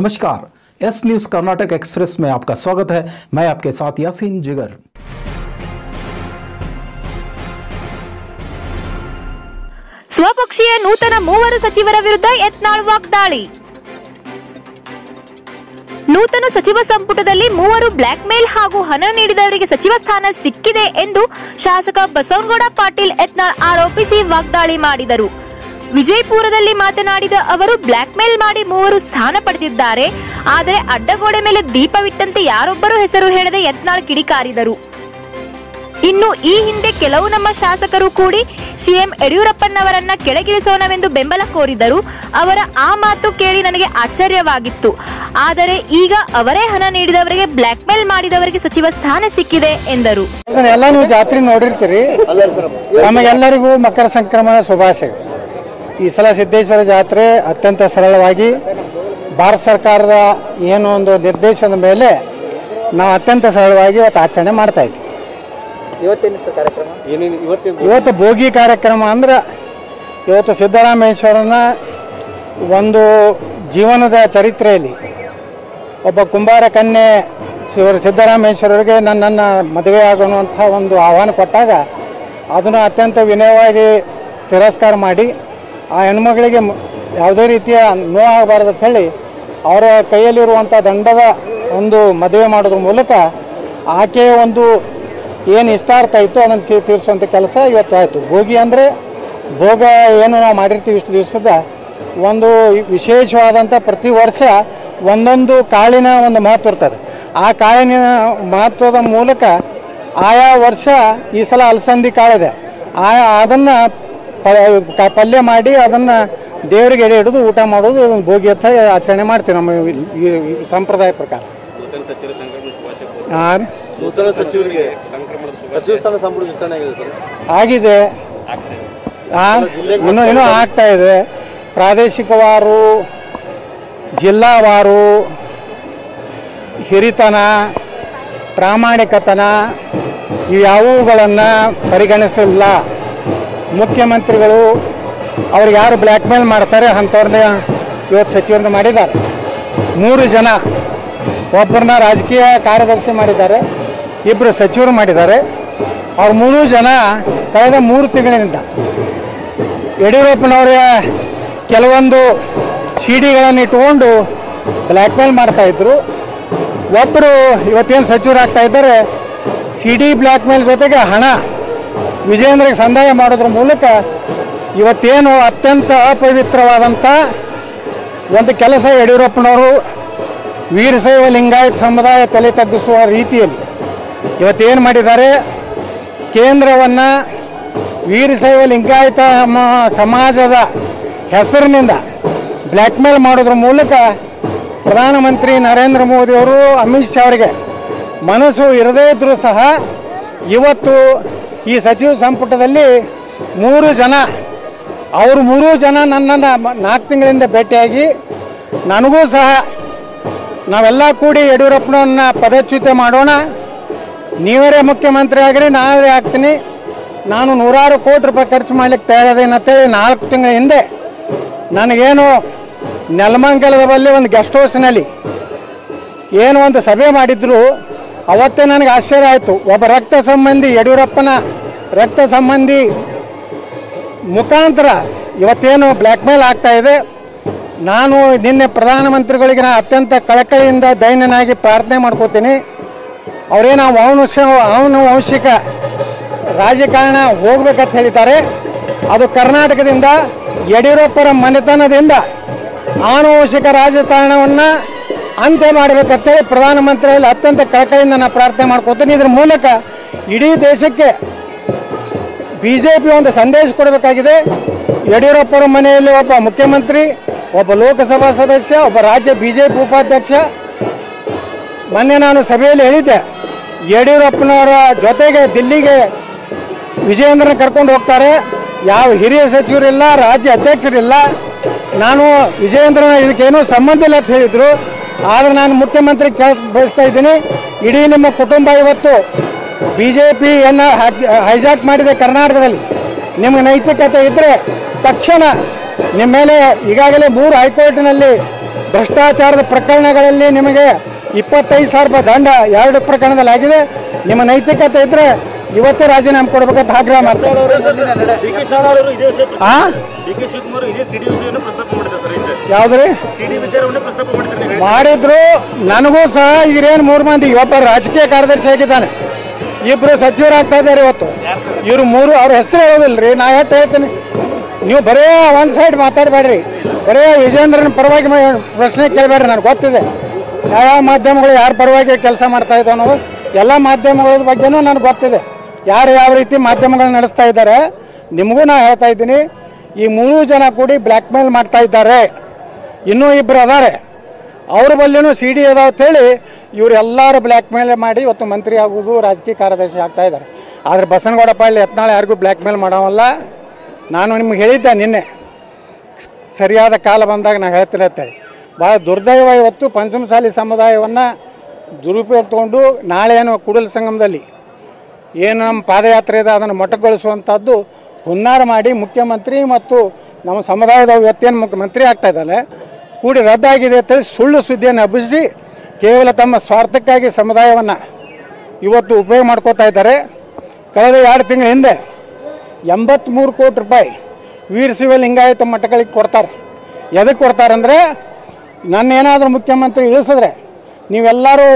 नमस्कार S news Karnataka express में आपका स्वागत है मैं आपके साथ यासीन जिगर ಸ್ವಪಕ್ಷೀಯ ನೂತನ ಮೂವರು ಸಚಿವರ ವಿರುದ್ಧ ಯತ್ನಾಳ್ ವಾಗ್ದಾಳಿ ನೂತನ ಸಚಿವ ಸಂಪುಟದಲ್ಲಿ ಮೂವರು ಬ್ಲಾಕ್ ಮೇಲ್ ಹಾಗೂ ಹಣ ನೀಡಿದವರಿಗೆ ಸಚಿವ ಸ್ಥಾನ ಸಿಕ್ಕಿದೆ ಎಂದು ಶಾಸಕ ಬಸವನಗೌಡ ಪಾಟೀಲ್ ಯತ್ನಾಳ್ ಆರೋಪಿಸಿ ವಾಗ್ದಾಳಿ ಮಾಡಿದರು ವಿಜಯಪುರದಲ್ಲಿ ಮಾತನಾಡಿದ ಅವರು ಬ್ಲಾಕ್ ಮೇಲ್ ಮಾಡಿ ಮೂವರು ಸ್ಥಾನ ಪಡೆದಿದ್ದಾರೆ ಆದರೆ ಅಡ್ಡಗೋಡೆ ಮೇಲೆ ದೀಪವಿಟ್ಟಂತೆ ಯಾರೊಬ್ಬರೂ ಹೆಸರು ಹೇಳದೆ ಯತ್ನಾಳ್ ಕಿಡಿಕಾರಿದರು ಇನ್ನು ಈ ಹಿಂದೆ ಕೆಲವು ನಮ್ಮ ಶಾಸಕರು ಕೂಡಿ ಸಿಎಂ ಯಡಿಯೂರಪ್ಪನವರನ್ನ ಕೆಳಗಿಳಿಸೋಣವೆಂದು ಬೆಂಬಲ ಕೋರಿದರು ಅವರ ಆ ಮಾತು ಕೇಳಿ ನನಗೆ ಆಶ್ಚರ್ಯವಾಗಿತ್ತು ಆದರೆ ಈಗ ಅವರೇ ಹಣ ನೀಡಿದವರಿಗೆ ಬ್ಲಾಕ್ ಮೇಲ್ ಮಾಡಿದವರಿಗೆ ಸಚಿವ ಸ್ಥಾನ ಸಿಕ್ಕಿದೆ ಎಂದರು ಎಲ್ಲ ನೀವು ಜಾತ್ರೆ ನೋಡಿರ್ತೀರಿ ನಮಗೆಲ್ಲರಿಗೂ ಮಕರ ಸಂಕ್ರಮಣ ಶುಭಾಶಯಗಳು ಈ ಸಲ ಸಿದ್ದೇಶ್ವರ ಜಾತ್ರೆ ಅತ್ಯಂತ ಸರಳವಾಗಿ ಭಾರತ ಸರ್ಕಾರದ ಏನು ಒಂದು ನಿರ್ದೇಶನದ ಮೇಲೆ ನಾವು ಅತ್ಯಂತ ಸರಳವಾಗಿ ಇವತ್ತು ಆಚರಣೆ ಮಾಡ್ತಾ ಇದ್ದೀವಿ ಇವತ್ತು ಭೋಗಿ ಕಾರ್ಯಕ್ರಮ ಅಂದ್ರೆ ಇವತ್ತು ಸಿದ್ದರಾಮೇಶ್ವರನ ಒಂದು ಜೀವನದ ಚರಿತ್ರೆಯಲ್ಲಿ ಒಬ್ಬ ಕುಂಬಾರ ಕನ್ಯೆ ಶಿವ ಸಿದ್ದರಾಮೇಶ್ವರರಿಗೆ ನನ್ನನ್ನು ಮದುವೆ ಆಗುವಂಥ ಒಂದು ಆಹ್ವಾನ ಕೊಟ್ಟಾಗ ಅದನ್ನು ಅತ್ಯಂತ ವಿನಯವಾಗಿ ತಿರಸ್ಕಾರ ಮಾಡಿ ಆ ಹೆಣ್ಮಗಳಿಗೆ ಮ- ಯಾವುದೇ ರೀತಿಯ ನೋವಾಗಬಾರ್ದು ಅಂತ ಹೇಳಿ ಅವರ ಕೈಯಲ್ಲಿರುವಂಥ ದಂಡದ ಒಂದು ಮದುವೆ ಮಾಡೋದ್ರ ಮೂಲಕ ಆಕೆಯ ಒಂದು ಏನು ಇಷ್ಟಾರ್ಥ ಇತ್ತು ಅದನ್ನು ಸಿ ತೀರಿಸುವಂಥ ಕೆಲಸ ಇವತ್ತು ಆಯಿತು ಭೋಗಿ ಅಂದರೆ ಭೋಗ ಏನು ನಾವು ಮಾಡಿರ್ತೀವಿ ಇಷ್ಟು ದಿವಸದ ಒಂದು ವಿಶೇಷವಾದಂಥ ಪ್ರತಿ ವರ್ಷ ಒಂದೊಂದು ಕಾಳಿನ ಒಂದು ಮಹತ್ವ ಇರ್ತದೆ ಆ ಕಾಳಿನ ಮಹತ್ವದ ಮೂಲಕ ಆಯಾ ವರ್ಷ ಈ ಸಲ ಅಲಸಂದಿ ಕಾಳಿದೆ ಆ ಅದನ್ನು ಪಲ್ಯ ಮಾಡಿ ಅದನ್ನು ದೇವರಿಗೆ ಎಡೆ ಹಿಡಿದು ಊಟ ಮಾಡೋದು ಇದೊಂದು ಭೋಗಿ ಅಂತ ಆಚರಣೆ ಮಾಡ್ತೀವಿ ನಮ್ಮ ಈ- ಈ- ಈ ಸಂಪ್ರದಾಯ ಪ್ರಕಾರ ಹಾಂ ರೀ. ನೂತನ ಸಚಿವರಿಗೆ ಸಚಿವ ಸ್ಥಾನ ಸಂಪುಟ ವಿಸ್ತರಣೆ ಆಗಿದೆ ಸರ್ ಆಗಿದೆ ಆ, ಇನ್ನೂ ಇನ್ನೂ ಆಗ್ತಾ ಇದೆ ಪ್ರಾದೇಶಿಕವಾರು ಜಿಲ್ಲಾವಾರು ಸ್- ಹಿರಿತನ ಪ್ರಾಮಾಣಿಕತನ ಇವ್ಯಾವುಗಳನ್ನು ಪರಿಗಣಿಸಿಲ್ಲ ಮುಖ್ಯಮಂತ್ರಿಗಳು ಅವ್ರಿಗೆ ಯಾರು ಬ್ಲ್ಯಾಕ್ ಮೇಲ್ ಮಾಡ್ತಾರೆ ಅಂಥವ್ರನ್ನ ಇವತ್ತು ಸಚಿವರನ್ನ ಮಾಡಿದ್ದಾರೆ ಮೂರು ಜನ ಒಬ್ಬರನ್ನ ರಾಜಕೀಯ ಕಾರ್ಯದರ್ಶಿ ಮಾಡಿದ್ದಾರೆ ಇಬ್ಬರು ಸಚಿವರು ಮಾಡಿದ್ದಾರೆ ಅವ್ರು ಮೂರು ಜನ ಕಳೆದ ಮೂರು ತಿಂಗಳಿನಿಂದ ಯಡಿಯೂರಪ್ಪನವರ ಕೆಲವೊಂದು ಸಿ ಡಿಗಳನ್ನು ಇಟ್ಕೊಂಡು ಬ್ಲ್ಯಾಕ್ ಮೇಲ್ ಮಾಡ್ತಾ ಇದ್ರು ಒಬ್ಬರು ಇವತ್ತೇನು ಸಚಿವರಾಗ್ತಾ ಇದ್ದಾರೆ ಸಿ ಡಿ ಬ್ಲ್ಯಾಕ್ ಮೇಲ್ ಜೊತೆಗೆ ಹಣ ವಿಜೇಂದ್ರಿಗೆ ಸಂದಾಯ ಮಾಡೋದ್ರ ಮೂಲಕ ಇವತ್ತೇನು ಅತ್ಯಂತ ಅಪವಿತ್ರವಾದಂಥ ಒಂದು ಕೆಲಸ ಯಡಿಯೂರಪ್ಪನವರು ವೀರಶೈವ ಲಿಂಗಾಯತ ಸಮುದಾಯ ತಲೆ ತಗ್ಗಿಸುವ ರೀತಿಯಲ್ಲಿ ಇವತ್ತೇನು ಮಾಡಿದ್ದಾರೆ ಕೇಂದ್ರವನ್ನು ವೀರಶೈವ ಲಿಂಗಾಯತ ಮ- ಸಮಾಜದ ಹೆಸರಿನಿಂದ ಬ್ಲ್ಯಾಕ್ ಮೇಲ್ ಮಾಡೋದ್ರ ಮೂಲಕ ಪ್ರಧಾನಮಂತ್ರಿ ನರೇಂದ್ರ ಮೋದಿಯವರು ಅಮಿತ್ ಶಾ ಅವರಿಗೆ ಮನಸ್ಸು ಇರದೇ ಇದ್ರೂ ಸಹ ಇವತ್ತು ಈ ಸಚಿವ ಸಂಪುಟದಲ್ಲಿ ಮೂರು ಜನ ಅವರು ಮೂರು ಜನ ನನ್ನನ್ನು ಮ- ನಾಲ್ಕು ತಿಂಗಳಿಂದ ಭೇಟಿಯಾಗಿ ನನಗೂ ಸಹ ನಾವೆಲ್ಲ ಕೂಡಿ ಯಡಿಯೂರಪ್ಪನವ್ರನ್ನ ಪದಚ್ಯುತಿ ಮಾಡೋಣ ನೀವರೇ ಮುಖ್ಯಮಂತ್ರಿ ಆಗಿರಿ ನಾವೇ ಆಗ್ತೀನಿ ನಾನು ನೂರಾರು ಕೋಟಿ ರೂಪಾಯಿ ಖರ್ಚು ಮಾಡ್ಲಿಕ್ಕೆ ತಯಾರಿದ್ದೀನಿ ಅಂತೇಳಿ ನಾಲ್ಕು ತಿಂಗಳ ಹಿಂದೆ ನನಗೇನು ನೆಲಮಂಗಲದ ಬಳಿ ಒಂದು ಗೆಸ್ಟ್ ಹೌಸ್ನಲ್ಲಿ ಏನು ಒಂದು ಸಭೆ ಮಾಡಿದ್ರು ಅವತ್ತೇ ನನಗೆ ಆಶ್ಚರ್ಯ ಆಯಿತು ಒಬ್ಬ ರಕ್ತ ಸಂಬಂಧಿ ಯಡಿಯೂರಪ್ಪನ ರಕ್ತ ಸಂಬಂಧಿ ಮುಖಾಂತರ ಇವತ್ತೇನು ಬ್ಲ್ಯಾಕ್ ಮೇಲ್ ಆಗ್ತಾ ಇದೆ ನಾನು ನಿನ್ನೆ ಪ್ರಧಾನಮಂತ್ರಿಗಳಿಗೆ ನಾನು ಅತ್ಯಂತ ಕಳಕಳಿಯಿಂದ ದೈನ್ಯನಾಗಿ ಪ್ರಾರ್ಥನೆ ಮಾಡ್ಕೋತೀನಿ ಅವರೇನು ಅವನುಷ ಅವನು ವಂಶಿಕ ರಾಜಕಾರಣ ಹೋಗ್ಬೇಕಂತ ಹೇಳಿದ್ದಾರೆ ಅದು ಕರ್ನಾಟಕದಿಂದ ಯಡಿಯೂರಪ್ಪರ ಮನೆತನದಿಂದ ಆನುವಂಶಿಕ ರಾಜಕಾರಣವನ್ನು ಅಂತ್ಯ ಮಾಡಬೇಕಂತೇಳಿ ಪ್ರಧಾನಮಂತ್ರಿಯಲ್ಲಿ ಅತ್ಯಂತ ಕಳಕಳಿಯಿಂದ ನಾನು ಪ್ರಾರ್ಥನೆ ಮಾಡ್ಕೋತೀನಿ ಇದ್ರ ಮೂಲಕ ಇಡೀ ದೇಶಕ್ಕೆ ಬಿ ಜೆ ಪಿ ಒಂದು ಸಂದೇಶ ಕೊಡಬೇಕಾಗಿದೆ ಯಡಿಯೂರಪ್ಪರ ಮನೆಯಲ್ಲಿ ಒಬ್ಬ ಮುಖ್ಯಮಂತ್ರಿ ಒಬ್ಬ ಲೋಕಸಭಾ ಸದಸ್ಯ ಒಬ್ಬ ರಾಜ್ಯ ಬಿ ಜೆ ಪಿ ಉಪಾಧ್ಯಕ್ಷ ಮೊನ್ನೆ ನಾನು ಸಭೆಯಲ್ಲಿ ಹೇಳಿದ್ದೆ ಯಡಿಯೂರಪ್ಪನವರ ಜೊತೆಗೆ ದಿಲ್ಲಿಗೆ ವಿಜಯೇಂದ್ರನ ಕರ್ಕೊಂಡು ಹೋಗ್ತಾರೆ ಯಾವ ಹಿರಿಯ ಸಚಿವರಿಲ್ಲ ರಾಜ್ಯ ಅಧ್ಯಕ್ಷರಿಲ್ಲ ನಾನು ವಿಜಯೇಂದ್ರನ ಇದಕ್ಕೇನೂ ಸಂಬಂಧ ಇಲ್ಲ ಅಂತ ಹೇಳಿದ್ರು ಆದರೆ ನಾನು ಮುಖ್ಯಮಂತ್ರಿ ಕೇಳ ಬಯಸ್ತಾ ಇದ್ದೀನಿ ಇಡೀ ನಿಮ್ಮ ಕುಟುಂಬ ಇವತ್ತು ಬಿ ಜೆ ಪಿಯನ್ನು ಹೈಜಾಕ್ ಮಾಡಿದೆ ಕರ್ನಾಟಕದಲ್ಲಿ ನಿಮಗೆ ನೈತಿಕತೆ ಇದ್ದರೆ ತಕ್ಷಣ ನಿಮ್ಮ ಮೇಲೆ ಈಗಾಗಲೇ ಮೂರು ಹೈಕೋರ್ಟ್ನಲ್ಲಿ ಭ್ರಷ್ಟಾಚಾರದ ಪ್ರಕರಣಗಳಲ್ಲಿ ನಿಮಗೆ ಇಪ್ಪತ್ತೈದು ಸಾವಿರ ರೂಪಾಯಿ ದಂಡ ಎರಡು ಪ್ರಕರಣದಲ್ಲಿ ಆಗಿದೆ ನಿಮ್ಮ ನೈತಿಕತೆ ಇದ್ರೆ ಇವತ್ತೇ ರಾಜೀನಾಮೆ ಕೊಡ್ಬೇಕಂತ ಆಗ್ರಹ ಮಾಡ್ತಾರೆ ಡಿ ಕೆ ಶಿವಕುಮಾರ್ ಅವರು ಇದೇ ವಿಷಯ ಆ ಡಿ ಕೆ ಶಿವಕುಮಾರ್ ಇದೇ ಸಿಡಿ ವಿಷಯವನ್ನು ಪ್ರಸ್ತಾಪ ಮಾಡಿದ್ದಾರೆ ಸರ್ ಹಿಂದೆ ಯಾವ್ದ್ರಿ ಸಿಡಿ ವಿಚಾರವನ್ನೇ ಪ್ರಸ್ತಾಪ ಮಾಡಿದ್ದಾರೆ ನೀವು ಮಾಡಿದ್ರು ನನಗೂ ಸಹ ಈರೇನು ಮೂರು ಮಂದಿ ಒಬ್ಬ ರಾಜಕೀಯ ಕಾರ್ಯದರ್ಶಿ ಆಗಿದ್ದಾನೆ ಇಬ್ರು ಸಚಿವರಾಗ್ತಾ ಇದ್ದಾರೆ ಇವತ್ತು ಇವ್ರು ಮೂರು ಅವ್ರ ಹೆಸರು ಹೇಳೋದಿಲ್ರಿ ನಾ ಎಷ್ಟು ಹೇಳ್ತೀನಿ ನೀವು ಬರೇ ಒಂದ್ ಸೈಡ್ ಮಾತಾಡಬೇಡ್ರಿ ಬರೇ ವಿಜೇಂದ್ರನ ಪರವಾಗಿ ಮ- ಪ್ರಶ್ನೆ ಕೇಳಬೇಡ್ರಿ ನನಗೆ ಗೊತ್ತಿದೆ ಯಾವ ಮಾಧ್ಯಮಗಳು ಯಾರ ಪರವಾಗಿ ಕೆಲಸ ಮಾಡ್ತಾ ಇದ್ದಾವೆ ಅನ್ನೋದು ಎಲ್ಲ ಮಾಧ್ಯಮಗಳ ಬಗ್ಗೆನೂ ನನಗೆ ಗೊತ್ತಿದೆ ಯಾರು ಯಾವ ರೀತಿ ಮಾಧ್ಯಮಗಳನ್ನ ನಡೆಸ್ತಾ ಇದ್ದಾರೆ ನಿಮಗೂ ನಾ ಹೇಳ್ತಾ ಇದ್ದೀನಿ ಈ ಮೂರು ಜನ ಕೂಡಿ ಬ್ಲ್ಯಾಕ್ ಮೇಲ್ ಮಾಡ್ತಾ ಇದ್ದಾರೆ ಇನ್ನೂ ಇಬ್ಬರು ಅದಾರೆ ಅವ್ರ ಬಲ್ಲಿನೂ ಸಿ ಡಿ ಅದಾವ ಅಂತೇಳಿ ಇವರೆಲ್ಲರೂ ಬ್ಲ್ಯಾಕ್ ಮೇಲ್ ಮಾಡಿ ಇವತ್ತು ಮಂತ್ರಿ ಆಗುವುದು ರಾಜಕೀಯ ಕಾರ್ಯದರ್ಶಿ ಆಗ್ತಾ ಇದ್ದಾರೆ ಆದರೆ ಬಸನಗೌಡ ಪಾಳ್ಯ ಯತ್ನಾಳ್ ಯಾರಿಗೂ ಬ್ಲ್ಯಾಕ್ ಮೇಲ್ ಮಾಡೋವಲ್ಲ ನಾನು ನಿಮ್ಗೆ ಹೇಳಿದ್ದೆ ನಿನ್ನೆ ಸರಿಯಾದ ಕಾಲ ಬಂದಾಗ ನಾನು ಹೇಳ್ತೀನಿ ಅಂತೇಳಿ ಭಾಳ ದುರ್ದೈವ ಇವತ್ತು ಪಂಚಮಸಾಲಿ ಸಮುದಾಯವನ್ನು ದುರುಪಯೋಗ ತೊಗೊಂಡು ನಾಳೆ ಏನು ಕುಡಲ ಸಂಗಮದಲ್ಲಿ ಏನು ನಮ್ಮ ಪಾದಯಾತ್ರೆ ಇದೆ ಅದನ್ನು ಮೊಟಕುಗೊಳಿಸುವಂಥದ್ದು ಹುನ್ನಾರ ಮಾಡಿ ಮುಖ್ಯಮಂತ್ರಿ ಮತ್ತು ನಮ್ಮ ಸಮುದಾಯದ ವ್ಯಕ್ತಿಯನ್ನು ಮುಖ್ಯಮಂತ್ರಿ ಆಗ್ತಾ ಇದ್ದಾನೆ ಕೂಡಿ ರದ್ದಾಗಿದೆ ಅಂತೇಳಿ ಸುಳ್ಳು ಸುದ್ದಿಯನ್ನು ಹಬ್ಬಿಸಿ ಕೇವಲ ತಮ್ಮ ಸ್ವಾರ್ಥಕ್ಕಾಗಿ ಸಮುದಾಯವನ್ನು ಇವತ್ತು ಉಪಯೋಗ ಮಾಡ್ಕೋತಾ ಇದ್ದಾರೆ ಕಳೆದ ಎರಡು ತಿಂಗಳ ಹಿಂದೆ ಎಂಬತ್ತ್ಮೂರು ಕೋಟಿ ರೂಪಾಯಿ ವೀರಶೈವ ಲಿಂಗಾಯತ ಮಠಗಳಿಗೆ ಕೊಡ್ತಾರೆ ಎದಕ್ಕೆ ಕೊಡ್ತಾರಂದರೆ ನನ್ನ ಏನಾದರೂ ಮುಖ್ಯಮಂತ್ರಿ ಇಳಿಸಿದ್ರೆ ನೀವೆಲ್ಲರೂ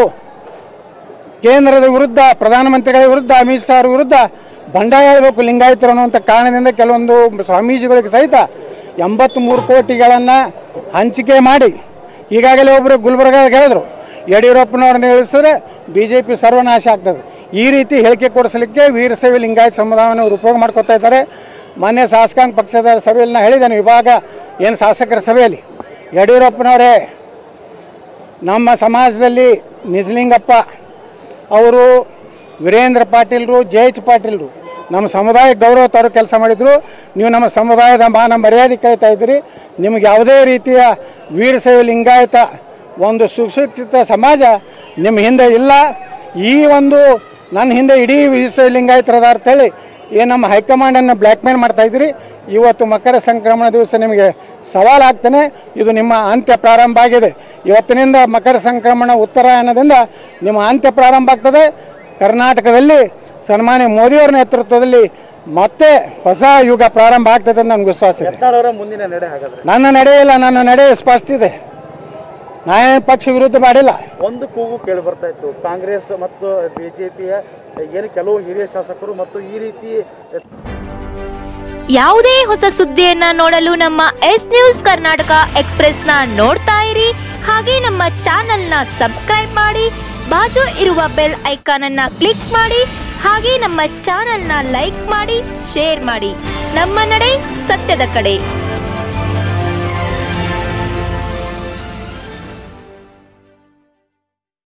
ಕೇಂದ್ರದ ವಿರುದ್ಧ ಪ್ರಧಾನಮಂತ್ರಿಗಳ ವಿರುದ್ಧ ಅಮಿತ್ ಶಾ ಅವ್ರ ವಿರುದ್ಧ ಬಂಡಾಯ ಹೇಳಬೇಕು ಲಿಂಗಾಯತರು ಅನ್ನುವಂಥ ಕಾರಣದಿಂದ ಕೆಲವೊಂದು ಸ್ವಾಮೀಜಿಗಳಿಗೆ ಸಹಿತ ಎಂಬತ್ತ್ಮೂರು ಕೋಟಿಗಳನ್ನು ಹಂಚಿಕೆ ಮಾಡಿ ಈಗಾಗಲೇ ಒಬ್ಬರು ಗುಲ್ಬರ್ಗಾದಾಗ ಹೇಳಿದ್ರು ಯಡಿಯೂರಪ್ಪನವ್ರನ್ನ ಇಳಿಸಿದ್ರೆ ಬಿ ಜೆ ಪಿ ಸರ್ವನಾಶ ಆಗ್ತದೆ ಈ ರೀತಿ ಹೇಳಿಕೆ ಕೊಡಿಸಲಿಕ್ಕೆ ವೀರಶೈವ ಲಿಂಗಾಯತ ಸಮುದಾಯವನ್ನು ಅವ್ರು ಉಪಯೋಗ ಮಾಡ್ಕೋತಾ ಇದ್ದಾರೆ ಮೊನ್ನೆ ಶಾಸಕಾಂಗ ಪಕ್ಷದ ಸಭೆಯಲ್ಲಿ ನಾನು ಹೇಳಿದ್ದೇನೆ ವಿಭಾಗ ಏನು ಶಾಸಕರ ಸಭೆಯಲ್ಲಿ ಯಡಿಯೂರಪ್ಪನವರೇ ನಮ್ಮ ಸಮಾಜದಲ್ಲಿ ನಿಜಲಿಂಗಪ್ಪ ಅವರು ವೀರೇಂದ್ರ ಪಾಟೀಲ್ರು ಜೆ ಎಚ್ ಪಾಟೀಲ್ರು ನಮ್ಮ ಸಮುದಾಯ ಗೌರವ ತರೋ ಕೆಲಸ ಮಾಡಿದ್ರು ನೀವು ನಮ್ಮ ಸಮುದಾಯದ ಮಾನ ಮರ್ಯಾದೆ ಕೇಳ್ತಾ ಇದ್ದೀರಿ ನಿಮಗೆ ಯಾವುದೇ ರೀತಿಯ ವೀರಶೈವ ಲಿಂಗಾಯತ ಒಂದು ಸುಶಿಕ್ಷಿತ ಸಮಾಜ ನಿಮ್ಮ ಹಿಂದೆ ಇಲ್ಲ ಈ ಒಂದು ನನ್ನ ಹಿಂದೆ ಇಡೀ ವೀರಶೈವ ಲಿಂಗಾಯತರದ ಅಂತೇಳಿ ಏನು ನಮ್ಮ ಹೈಕಮಾಂಡನ್ನು ಬ್ಲ್ಯಾಕ್ ಮೇಲ್ ಮಾಡ್ತಾ ಇದ್ದೀರಿ ಇವತ್ತು ಮಕರ ಸಂಕ್ರಮಣ ದಿವಸ ನಿಮಗೆ ಸವಾಲಾಗ್ತಾನೆ ಇದು ನಿಮ್ಮ ಅಂತ್ಯ ಪ್ರಾರಂಭ ಆಗಿದೆ ಇವತ್ತಿನಿಂದ ಮಕರ ಸಂಕ್ರಮಣ ಉತ್ತರಾಯಣದಿಂದ ನಿಮ್ಮ ಅಂತ್ಯ ಪ್ರಾರಂಭ ಆಗ್ತದೆ ಕರ್ನಾಟಕದಲ್ಲಿ ಸನ್ಮಾನ್ಯ ಮೋದಿಯವರ ನೇತೃತ್ವದಲ್ಲಿ ಮತ್ತೆ ಹೊಸ ಯುಗ ಪ್ರಾರಂಭ ಆಗ್ತದೆ ಅಂತ ನನಗೆ ವಿಶ್ವಾಸ ಇದೆ ಅವರ ಮುಂದಿನ ನಡೆ ಹಾಗಾದ್ರೆ ನನ್ನ ನಡೆ ಇಲ್ಲ ನನ್ನ ನಡೆ ಸ್ಪಷ್ಟ ಇದೆ ನಾನೇನು ಪಕ್ಷ ವಿರುದ್ಧ ಮಾಡಿಲ್ಲ ಒಂದು ಕೂಗು ಕೇಳಿ ಬರ್ತಾ ಇತ್ತು ಕಾಂಗ್ರೆಸ್ ಮತ್ತು ಬಿಜೆಪಿಯ ಏನು ಕೆಲವು ಹಿರಿಯ ಶಾಸಕರು ಮತ್ತು ಈ ರೀತಿ ಯಾವುದೇ ಹೊಸ ಸುದ್ದಿಯನ್ನ ನೋಡಲು ನಮ್ಮ ಎಸ್ ನ್ಯೂಸ್ ಕರ್ನಾಟಕ ಎಕ್ಸ್ಪ್ರೆಸ್ ನ ನೋಡ್ತಾ ಇರಿ ಹಾಗೆ ನಮ್ಮ ಚಾನೆಲ್ ನ ಸಬ್ಸ್ಕ್ರೈಬ್ ಮಾಡಿ ಬಾಜು ಇರುವ ಬೆಲ್ ಐಕಾನ್ ಅನ್ನ ಕ್ಲಿಕ್ ಮಾಡಿ ಹಾಗೆ ನಮ್ಮ ಚಾನೆಲ್ ನ ಲೈಕ್ ಮಾಡಿ ಶೇರ್ ಮಾಡಿ ನಮ್ಮ ನಡೆ ಸತ್ಯದ ಕಡೆ